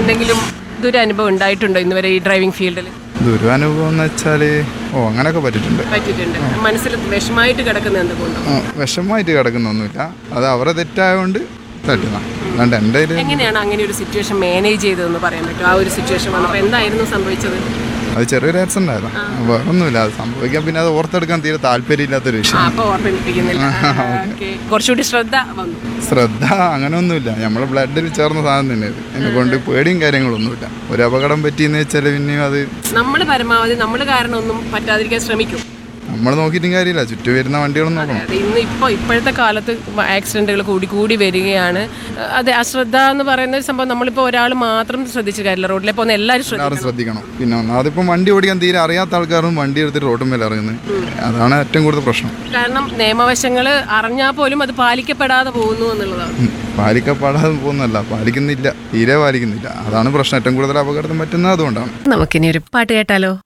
എന്തെങ്കിലും ദുരനുഭവം ഉണ്ടായിട്ടുണ്ടോ ഇന്നുവരെ ഈ ഡ്രൈവിംഗ് ഫീൽഡിൽ ദുരനുഭവം എന്ന് വെച്ചാൽ ഓ അങ്ങനെയൊക്കെ പറ്റിയിട്ടുണ്ട് പറ്റിയിട്ടുണ്ട് മനസ്സിൽ വിഷമായിട്ട് കിടക്കുന്ന എന്തുകൊണ്ടോ ആ, വിഷമമായിട്ട് കിടക്കുന്നൊന്നുമില്ല അത് അവരെ തെറ്റായതുകൊണ്ട് തട്ടുന്ന അല്ലാണ്ട് എൻ്റെ ഒരു എങ്ങനെയാണ് അങ്ങനെ ഒരു സിറ്റുവേഷൻ മാനേജ് ചെയ്തതെന്ന് പറയാൻ പറ്റും ആ ഒരു സിറ്റുവേഷൻ വന്നപ്പോൾ എന്തായിരുന്നു സംഭവിച്ചത് അത് ചെറിയൊരു ആക്സിഡൻ്റ് ആയതാ വേറെ ഒന്നുമില്ല അത് സംഭവിക്കാൻ പിന്നെ അത് ഓർത്തെടുക്കാൻ തീരെ താല്പര്യമില്ലാത്തൊരു ആ വിഷയം അപ്പോൾ ഓർമ്മിപ്പിക്കുന്നില്ല ഓക്കെ കുറച്ചുകൂടി ശ്രദ്ധ വന്നു ശ്രദ്ധ അങ്ങനെയൊന്നുമില്ല നമ്മളെ ബ്ലഡിൽ ചേർന്ന സാധനം തന്നെ ഇത് എന്നെ കൊണ്ട് പേടിയും കാര്യങ്ങളൊന്നുമില്ല ഒരു അപകടം പറ്റിയെന്ന് വെച്ചാൽ പിന്നെയും അത് നമ്മൾ പരമാവധി നമ്മൾ കാരണം ഒന്നും പറ്റാതിരിക്കാൻ ശ്രമിക്കും നമ്മൾ നോക്കിയിട്ടും കാര്യമില്ല ചുറ്റും വരുന്ന വണ്ടികളും നോക്കണം അതെ ഇന്ന് ഇപ്പോൾ ഇപ്പോഴത്തെ കാലത്ത് ആക്സിഡൻറ്റുകൾ കൂടി കൂടി വരികയാണ് അതെ അശ്രദ്ധ എന്ന് പറയുന്ന ഒരു സംഭവം നമ്മളിപ്പോൾ ഒരാൾ മാത്രം ശ്രദ്ധിച്ചു കാര്യമില്ല റോഡിലെ പോകുന്ന എല്ലാവരും ശ്രദ്ധിക്കും എല്ലാവരും ശ്രദ്ധിക്കണം പിന്നെ ഒന്നാമതിപ്പം വണ്ടി ഓടിക്കാൻ തീരെ അറിയാത്ത ആൾക്കാരും വണ്ടി എടുത്തിട്ട് റോട്ടും മേലെ ഇറങ്ങുന്നത് അതാണ് ഏറ്റവും കൂടുതൽ പ്രശ്നം കാരണം നിയമവശങ്ങൾ അറിഞ്ഞാൽ പോലും അത് പാലിക്കപ്പെടാതെ പോകുന്നു എന്നുള്ളതാണ് ഉം. പാലിക്കപ്പെടാതെ പോകുന്നല്ല പാലിക്കുന്നില്ല തീരെ പാലിക്കുന്നില്ല അതാണ് പ്രശ്നം ഏറ്റവും കൂടുതൽ അപകടം പറ്റുന്നത് അതുകൊണ്ടാണ് നമുക്കിനി ഒരു പാട്ട് കേട്ടാലോ